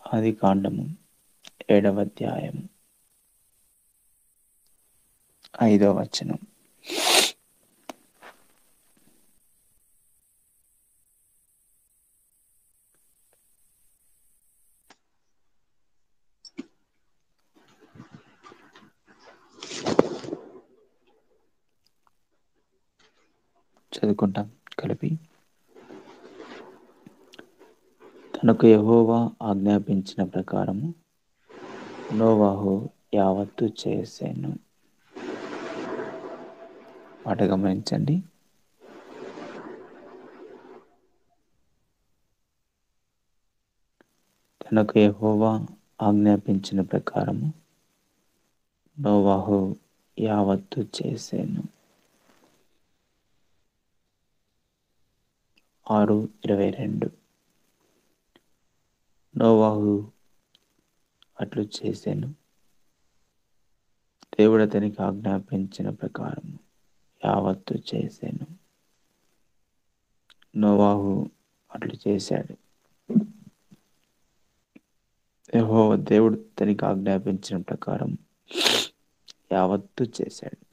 ఆది కాండము ఏడవ అధ్యాయము ఐదవ వచనం చదువుకుంటాం కలిపి తనకు యెహోవా ఆజ్ఞాపించిన ప్రకారము నోవాహు యావత్తు చేసెను మాట గమనించండి తనకు యెహోవా ఆజ్ఞాపించిన ప్రకారము నోవాహు యావత్తు చేసెను ఆరు ఇరవై రెండు నోవాహు అట్లు చేసెను దేవుడు అతనికి ఆజ్ఞాపించిన ప్రకారం యావత్తు చేశాను నోవాహు అట్లు చేశాడు యెహోవా దేవుడు తనకి ఆజ్ఞాపించిన ప్రకారం యావత్తు చేశాడు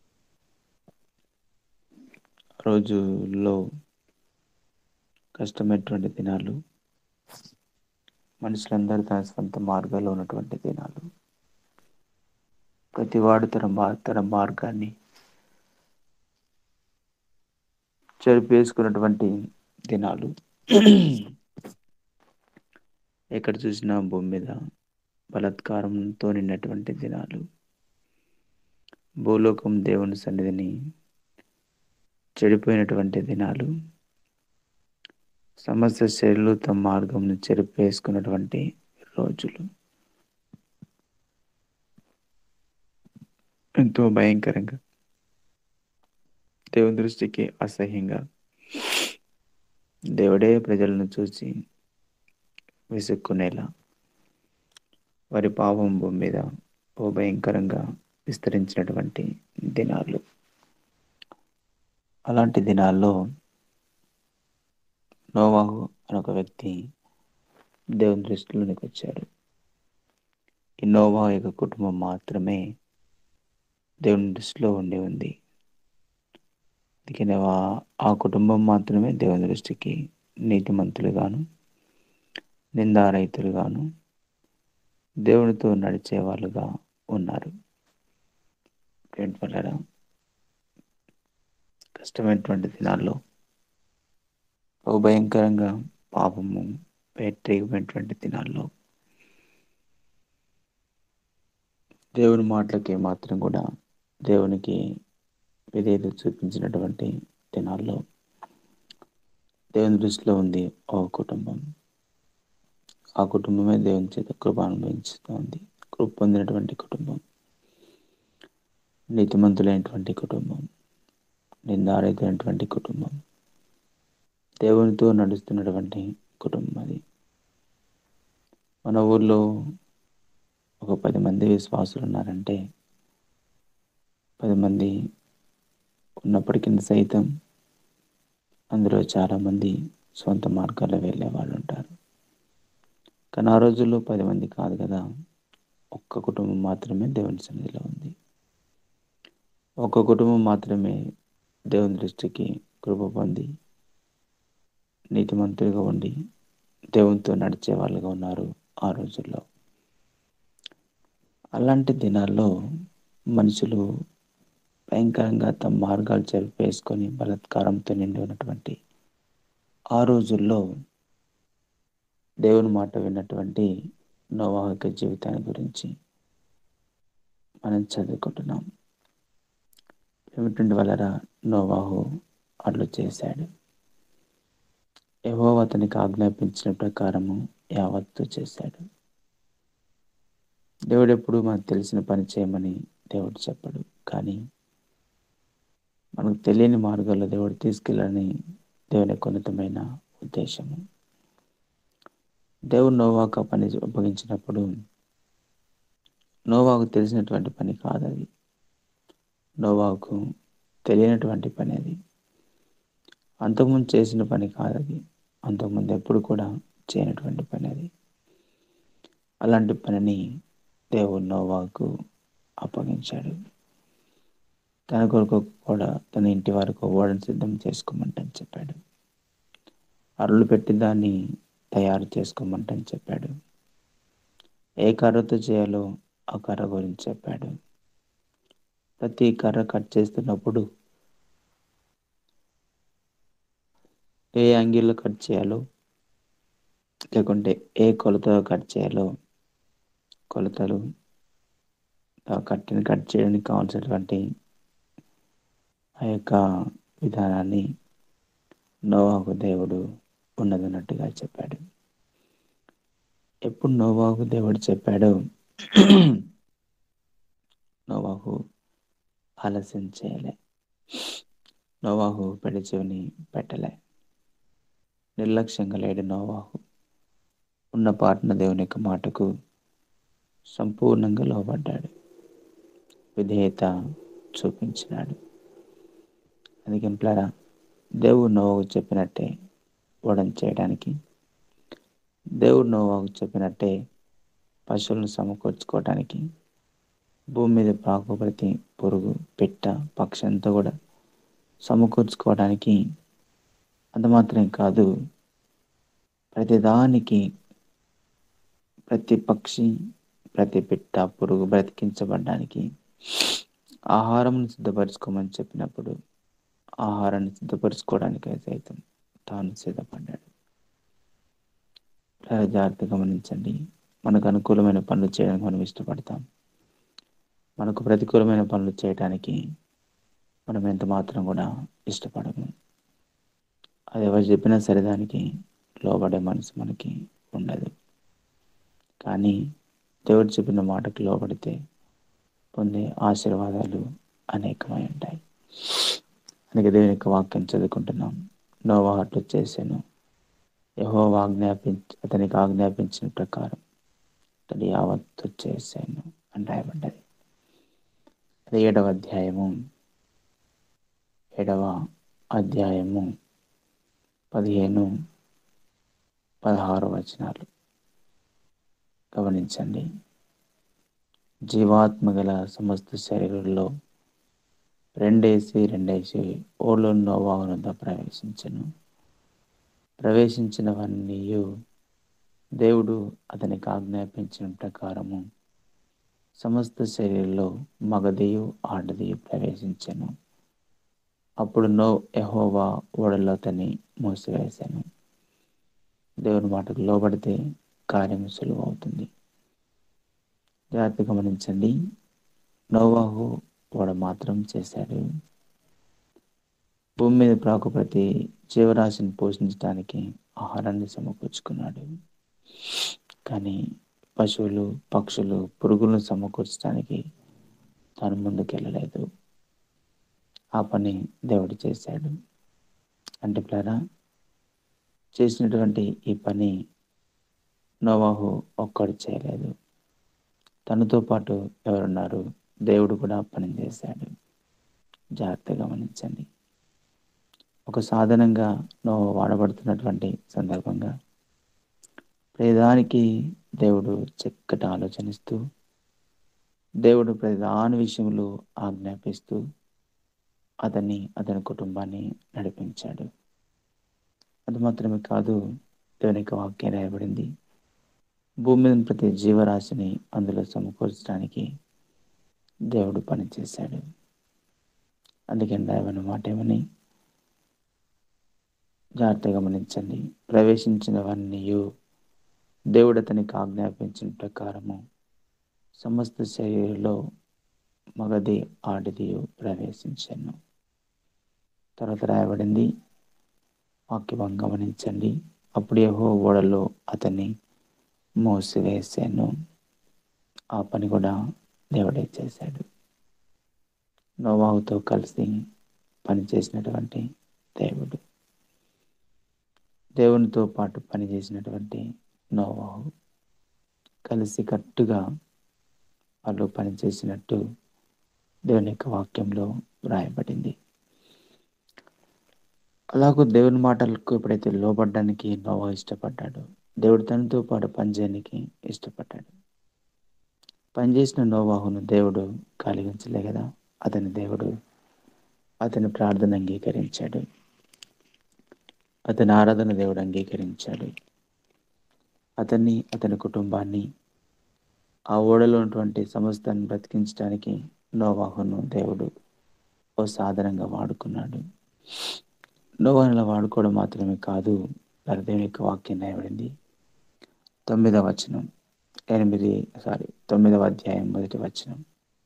ఆ రోజుల్లో కష్టమైనటువంటి దినాలు మనుషులందరూ తన సొంత మార్గాల్లో ఉన్నటువంటి దినాలు ప్రతివాడు తన మా- తన మార్గాన్ని చెరిపేసుకున్నటువంటి దినాలు ఎక్కడ చూసినా భూమి మీద బలాత్కారంతో నిన్నటువంటి దినాలు భూలోకం దేవుని సన్నిధిని చెడిపోయినటువంటి దినాలు సమస్త శైలులు తమ మార్గంను చెరిపేసుకున్నటువంటి రోజులు ఎంతో భయంకరంగా దేవుని దృష్టికి అసహ్యంగా దేవుడే ప్రజలను చూసి విసుక్కునేలా వారి పాపం భూమి మీద ఓ భయంకరంగా విస్తరించినటువంటి దినాలు అలాంటి దినాల్లో నోవాహు అనే ఒక వ్యక్తి దేవుని దృష్టిలోనికి వచ్చాడు ఈ నోవాహు యొక్క కుటుంబం మాత్రమే దేవుని దృష్టిలో ఉండి ఉంది అందుకనే వా- ఆ కుటుంబం మాత్రమే దేవుని దృష్టికి నీతిమంతులుగాను నిందారహితులుగాను దేవునితో నడిచే వాళ్ళుగా ఉన్నారు ఫ్రెండ్ వల్లరా కష్టమైనటువంటి దినాల్లో ఓ భయంకరంగా పాపము వ్యతిరేకమైనటువంటి దినాల్లో దేవుని మాటలకి మాత్రం కూడా దేవునికి విధేయత చూపించినటువంటి దినాల్లో దేవుని దృష్టిలో ఉంది ఓ కుటుంబం ఆ కుటుంబమే దేవుని చేత కృప అనుభవించుతోంది కృప పొందినటువంటి కుటుంబం నీతిమంతులైనటువంటి కుటుంబం నిందారైనటువంటి కుటుంబం దేవునితో నడుస్తున్నటువంటి కుటుంబం అది మన ఊర్లో ఒక పది మంది విశ్వాసులు ఉన్నారంటే పది మంది ఉన్నప్పటికీ సైతం అందులో చాలామంది సొంత మార్గాల్లో వెళ్ళే వాళ్ళు ఉంటారు కానీ ఆ రోజుల్లో పది మంది కాదు కదా ఒక్క కుటుంబం మాత్రమే దేవుని సన్నిధిలో ఉంది ఒక్క కుటుంబం మాత్రమే దేవుని దృష్టికి కృప పొంది నీతిమంతులుగా ఉండి దేవునితో నడిచే వాళ్ళుగా ఉన్నారు ఆ రోజుల్లో అలాంటి దినాల్లో మనుషులు భయంకరంగా తమ మార్గాలు చెరిపేసుకొని బలాత్కారంతో నిండి ఉన్నటువంటి ఆ రోజుల్లో దేవుని మాట విన్నటువంటి నోవాహక జీవితాన్ని గురించి మనం చదువుకుంటున్నాం ఏమిటి వలన నోవాహు అట్లు చేశాడు యెహోవా అతనికి ఆజ్ఞాపించిన ప్రకారము యావత్తు చేశాడు దేవుడు ఎప్పుడు మనకు తెలిసిన పని చేయమని దేవుడు చెప్పడు కానీ మనకు తెలియని మార్గాల్లో దేవుడు తీసుకెళ్ళని దేవుని యొక్క ఉన్నతమైన ఉద్దేశము దేవుడు నోవాకు ఆ పని అప్పగించినప్పుడు నోవాకు తెలిసినటువంటి పని కాదు అది నోవాకు తెలియనటువంటి పని అది అంతకుముందు చేసిన పని కాదు అది అంతకుముందు ఎప్పుడు కూడా చేయనటువంటి పని అది అలాంటి పనిని దేవుడు నోవాకు అప్పగించాడు తన కొరకు కూడా తన ఇంటి వరకు ఓడను సిద్ధం చేసుకోమంటని చెప్పాడు అరలు పెట్టి దాన్ని తయారు చేసుకోమంటని చెప్పాడు ఏ కర్రతో చేయాలో ఆ కర్ర గురించి చెప్పాడు ప్రతి కర్ర కట్ చేస్తున్నప్పుడు ఏ యాంగిల్లో కట్ చేయాలో లేకుంటే ఏ కొలతలో కట్ చేయాలో కొలతలు ఆ కట్టెని కట్ చేయడానికి కావాల్సినటువంటి ఆ యొక్క విధానాన్ని నోవాకు దేవుడు ఉన్నదన్నట్టుగా చెప్పాడు ఎప్పుడు నోవాకు దేవుడు చెప్పాడో నోవాహు ఆలస్యం చేయలే నోవాహు పెళ్లి చెవిని పెట్టలే నిర్లక్ష్యంగా లేడు నోవాహు ఉన్న పాటన దేవుని యొక్క మాటకు సంపూర్ణంగా లోబడ్డాడు విధేయత చూపించినాడు అందుకే ప్లారా దేవుడు నోవాకు చెప్పినట్టే ఓడని చేయడానికి దేవుడు నోవాకు చెప్పినట్టే పశువులను సమకూర్చుకోవడానికి భూమి మీద పాకు ప్రతి పురుగు పెట్ట పక్షి అంతా కూడా సమకూర్చుకోవడానికి అంత మాత్రమే కాదు ప్రతిదానికి ప్రతి పక్షి ప్రతి పిట్ట పురుగు బ్రతికించబడడానికి ఆహారం సిద్ధపరచుకోమని చెప్పినప్పుడు ఆహారాన్ని సిద్ధపరచుకోవడానికి సైతం తాను సిద్ధపడ్డాడు చాలా జాగ్రత్త గమనించండి మనకు అనుకూలమైన పనులు చేయడానికి మనం ఇష్టపడతాం మనకు ప్రతికూలమైన పనులు చేయడానికి మనం ఎంత మాత్రం కూడా ఇష్టపడము అది ఎవరు చెప్పినా సరే దానికి లోబడే మనసు మనకి ఉండదు కానీ దేవుడు చెప్పిన మాటకు లోబడితే పొందే ఆశీర్వాదాలు అనేకమై ఉంటాయి అందుకే దేవుని యొక్క వాక్యం చదువుకుంటున్నాం నోవా అట్లు చేశాను యహో ఆజ్ఞాపించి అతనికి ఆజ్ఞాపించిన ప్రకారం అతడు యావత్తు చేశాను అని రాయబడ్డది అది ఏడవ అధ్యాయము ఏడవ అధ్యాయము పదిహేను పదహారు వచనాలు గమనించండి జీవాత్మ గల సమస్త శరీరంలో రెండేసి రెండేసి ఓళ్ళు నోవాహునంద ప్రవేశించను ప్రవేశించినవన్నీ దేవుడు అతనికి ఆజ్ఞాపించిన ప్రకారము సమస్త శరీరంలో మగదియు ఆడదియు ప్రవేశించను అప్పుడు నో ఎహోవా ఓడలో అతన్ని మూసివేశాను దేవుని మాటకు లోబడితే కార్యం సులువు అవుతుంది జాగ్రత్త గమనించండి నోవాహు ఓడ మాత్రం చేశాడు భూమి మీద ప్రాకు ప్రతి జీవరాశిని పోషించడానికి ఆహారాన్ని సమకూర్చుకున్నాడు కానీ పశువులు పక్షులు పురుగులను సమకూర్చడానికి తాను ముందుకెళ్ళలేదు ఆ పని దేవుడు చేశాడు అంటే ప్లారా చేసినటువంటి ఈ పని నోవాహు ఒక్కడు చేయలేదు తనతో పాటు ఎవరున్నారు దేవుడు కూడా పని చేశాడు జాగ్రత్తగా గమనించండి ఒక సాధనంగా నువ్వు వాడబడుతున్నటువంటి సందర్భంగా ప్రతిదానికి దేవుడు చక్కటి ఆలోచనిస్తూ దేవుడు ప్రతిదాని విషయంలో ఆజ్ఞాపిస్తూ అతన్ని అతని కుటుంబాన్ని నడిపించాడు అది మాత్రమే కాదు దేవుని యొక్క వాక్యం రాయబడింది భూమి మీద ప్రతి జీవరాశిని అందులో సమకూర్చడానికి దేవుడు పనిచేశాడు అందుకని రాయబడిన మాట ఏమని జాగ్రత్తగా గమనించండి ప్రవేశించినవన్నీ దేవుడు అతనికి ఆజ్ఞాపించిన ప్రకారము సమస్త శరీరంలో మగది ఆడిది ప్రవేశించాను తర్వాత రాయబడింది వాక్యం గమనించండి అప్పుడు ఏహో ఓడలో అతన్ని మోసివేశాను ఆ పని కూడా దేవుడే చేశాడు నోవాహుతో కలిసి పనిచేసినటువంటి దేవుడు దేవునితో పాటు పనిచేసినటువంటి నోవాహు కలిసి కట్టుగా వాళ్ళు పనిచేసినట్టు దేవుని యొక్క వాక్యంలో వ్రాయబడింది అలాగూ దేవుని మాటలకు ఎప్పుడైతే లోబడ్డానికి నోవా ఇష్టపడ్డాడో దేవుడు తనతో పాటు పనిచేయడానికి ఇష్టపడ్డాడు పనిచేసిన నోవాహును దేవుడు కలిగించలే కదా అతని దేవుడు అతని ప్రార్థన అంగీకరించాడు అతని ఆరాధన దేవుడు అంగీకరించాడు అతన్ని అతని కుటుంబాన్ని ఆ ఓడలో ఉన్నటువంటి సమస్తాన్ని బ్రతికించడానికి నోవాహును దేవుడు ఓ సాధనంగా వాడుకున్నాడు నోవాహును వాడుకోవడం మాత్రమే కాదు మరి దేవుని యొక్క వాక్యం రాయబడింది తొమ్మిదవ వచనం ఎనిమిది సారీ తొమ్మిదవ అధ్యాయం మొదటి వచనం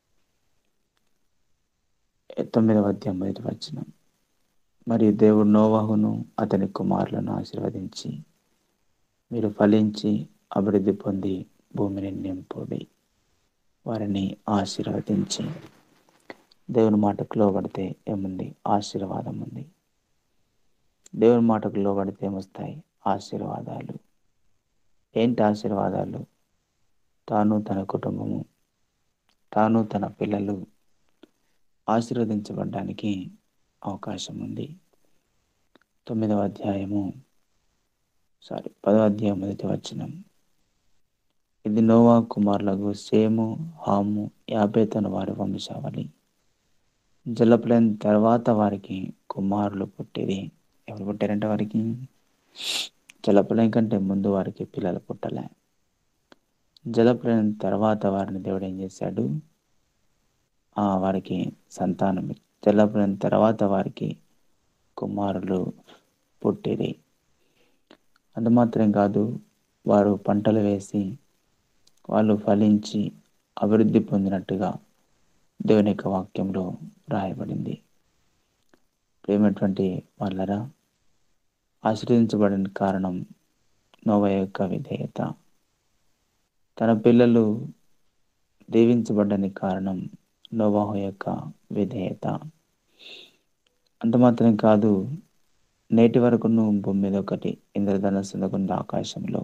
తొమ్మిదవ అధ్యాయం మొదటి వచనం మరి దేవుడు నోవాహును అతని కుమారులను ఆశీర్వదించి మీరు ఫలించి అభివృద్ధి పొంది భూమిని నింపుడి వారిని ఆశీర్వదించి దేవుని మాటకు లోబడితే ఏముంది ఆశీర్వాదం ఉంది దేవుని మాటకు లోబడితే ఏమొస్తాయి ఆశీర్వాదాలు ఏంటి ఆశీర్వాదాలు తాను తన కుటుంబము తాను తన పిల్లలు ఆశీర్వదించబడడానికి అవకాశం ఉంది తొమ్మిదవ అధ్యాయము సారీ పదవ అధ్యాయం మొదటి వచనం ఇది నోవా కుమారులకు సేము హాము యాభేతను వారి వంశావళి జలప్రలయం తర్వాత వారికి కుమారులు పుట్టిరి ఎవరు పుట్టారంటే వారికి జలప్రలయం కంటే ముందు వారికి పిల్లలు పుట్టలే జలప్రలయం తర్వాత వారిని దేవుడు ఏం చేశాడు ఆ వారికి సంతానం జలప్రలయం తర్వాత వారికి కుమారులు పుట్టిరి అంత మాత్రం కాదు వారు పంటలు వేసి వాళ్ళు ఫలించి అభివృద్ధి పొందినట్టుగా దేవుని యొక్క వాక్యంలో రాయబడింది ప్రేమటువంటి వాళ్ళరా ఆశ్రయించబడిన కారణం నోవ యొక్క విధేయత తన పిల్లలు దీవించబడ్డానికి కారణం నోవాహు యొక్క విధేయత అంత మాత్రం కాదు నేటి వరకును భూమి మీద ఒకటి ఇంద్రధనస్సుకుంది ఆకాశంలో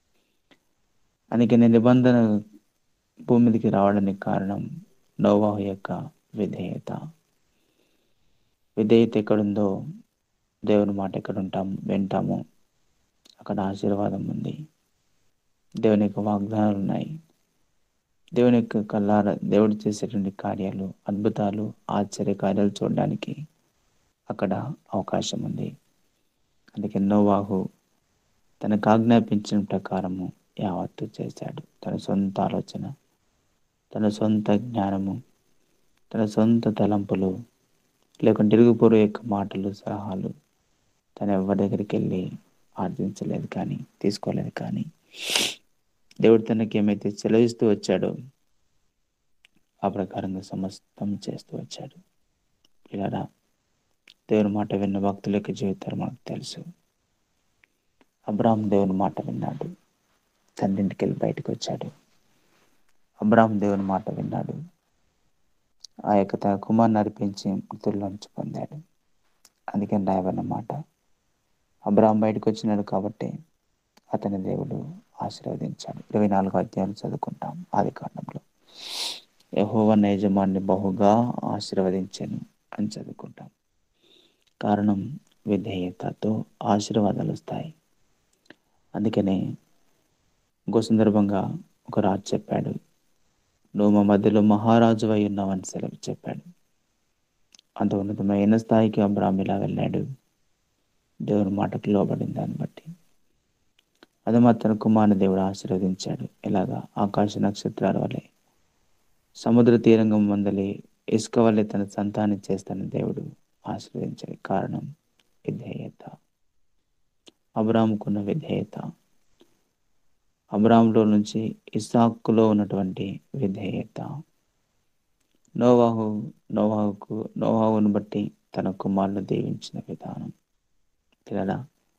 అనేక నిబంధన భూమి మీదకి రావడానికి కారణం నోవాహు యొక్క విధేయత విధేయత ఎక్కడుందో దేవుని మాట ఎక్కడ ఉంటాం వింటామో అక్కడ ఆశీర్వాదం ఉంది దేవుని యొక్క వాగ్దానాలు ఉన్నాయి దేవుని యొక్క కల్లార దేవుడు చేసేటువంటి కార్యాలు అద్భుతాలు ఆశ్చర్య కార్యాలు చూడడానికి అక్కడ అవకాశం ఉంది అందుకే నోవాహు తనకు ఆజ్ఞాపించిన ప్రకారము యావత్తు చేశాడు తన సొంత ఆలోచన తన సొంత జ్ఞానము తన సొంత తలంపులు లేకుంటే ఇరుగుపొరు యొక్క మాటలు సలహాలు తను ఎవరి దగ్గరికి వెళ్ళి ఆర్జించలేదు కానీ తీసుకోలేదు కానీ దేవుడు తనకి ఏమైతే సెలవిస్తూ వచ్చాడో ఆ ప్రకారంగా సమస్తం చేస్తూ వచ్చాడు ఇలా దేవుని మాట విన్న భక్తుల యొక్క జీవితాలు మనకు తెలుసు అబ్రాహం దేవుని మాట విన్నాడు తండ్రింటికి వెళ్ళి బయటకు వచ్చాడు అబ్రాహం దేవుని మాట విన్నాడు ఆ యొక్క తన కుమార్ని అర్పించి మృతుల్లోంచి పొందాడు అందుకని రాయబడిన మాట అబ్రాహం బయటకు వచ్చినాడు కాబట్టి అతని దేవుడు ఆశీర్వదించాడు ఇరవై నాలుగో అధ్యాయం చదువుకుంటాం ఆది కాండంలో యహోవన్న యజమాన్ని బహుగా ఆశీర్వదించాను అని చదువుకుంటాం కారణం విధేయతతో ఆశీర్వాదాలు వస్తాయి అందుకనే ఇంకో సందర్భంగా ఒక రాజు చెప్పాడు నువ్వు మా మధ్యలో మహారాజు అయి ఉన్నావని సెలవు చెప్పాడు అంత ఉన్నతమైన స్థాయికి అబ్రాహం ఇలా వెళ్ళాడు దేవుని మాటకు లోబడిన దాన్ని బట్టి అది తన కుమారుని దేవుడు ఆశీర్వదించాడు ఇలాగా ఆకాశ నక్షత్రాల వలె సముద్ర తీరంగం మందలి ఇసుక వల్లే తన సంతానం చేస్తానని దేవుడు ఆశీర్వదించాడు కారణం విధేయత అబ్రాముకున్న విధేయత అబ్రాములో నుంచి ఇసాక్కులో ఉన్నటువంటి విధేయత నోవాహు నోవాహుకు నోవాహును బట్టి తన కుమారుని దీవించిన విధానం పిల్లల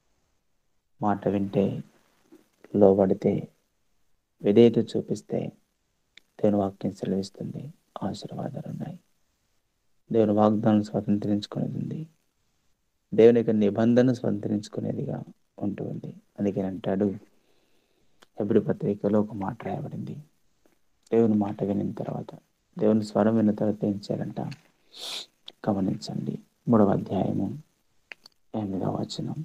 మాట వింటే లోబడితే విధేయత చూపిస్తే దేవుని వాక్యం సెలవిస్తుంది ఆశీర్వాదాలు ఉన్నాయి దేవుని వాగ్దానం స్వతంత్రించుకునేది ఉంది దేవుని యొక్క నిబంధన స్వతంత్రించుకునేదిగా ఉంటుంది అందుకని అంటాడు ఎప్పుడు పత్రికలో ఒక మాట రాయబడింది దేవుని మాట వినిన తర్వాత దేవుని స్వరం విన్న తర్వాత ఏం చేయాలంట గమనించండి మూడవ అధ్యాయము ఎనిమిదవ వచనం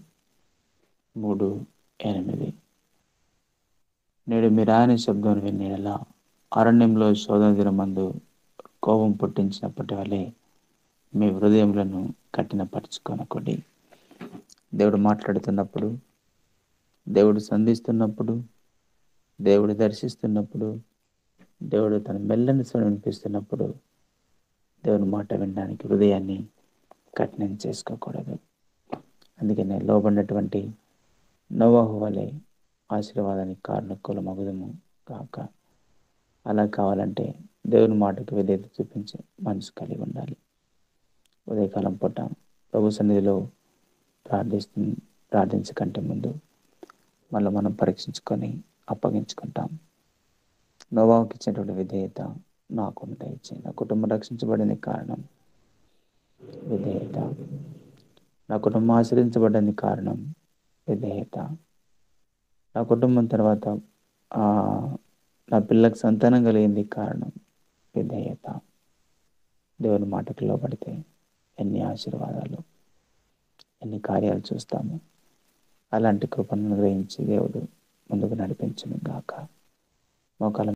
మూడు ఎనిమిది నేడు మీరు ఆయన శబ్దం వినేలా అరణ్యంలో శోధన దినమందు కోపం పుట్టించినప్పటి వలె మీ హృదయములను కఠినపరుచుకొనకుడి దేవుడు మాట్లాడుతున్నప్పుడు దేవుడు సంధిస్తున్నప్పుడు దేవుడు దర్శిస్తున్నప్పుడు దేవుడు తన మెల్లని స్వరం వినిపిస్తున్నప్పుడు దేవుని మాట వినడానికి హృదయాన్ని కఠినం చేసుకోకూడదు అందుకనే లోబడినటువంటి నోవాహు వలె ఆశీర్వాదానికి కారణకుల మగుదము కాక అలా కావాలంటే దేవుని మాటకు విధేయత చూపించే మనసు కలిగి ఉండాలి ఉదయకాలం పూట ప్రభు సన్నిధిలో ప్రార్థిస్తు ప్రార్థించకంటే ముందు మళ్ళీ మనం పరీక్షించుకొని అప్పగించుకుంటాం నోవాకి ఇచ్చినటువంటి విధేయత నాకు దయచే నా కుటుంబం రక్షించబడిన కారణం విధేయత నా కుటుంబం ఆశ్రయించబడని కారణం విధేయత నా కుటుంబం తర్వాత నా పిల్లలకు సంతానం కలిగింది కారణం విధేయత దేవుని మాటకు లోబడితే ఎన్ని ఆశీర్వాదాలు ఎన్ని కార్యాలు చూస్తాము అలాంటి కృపను గ్రహించి దేవుడు ముందుకు నడిపించను గాక మోకాల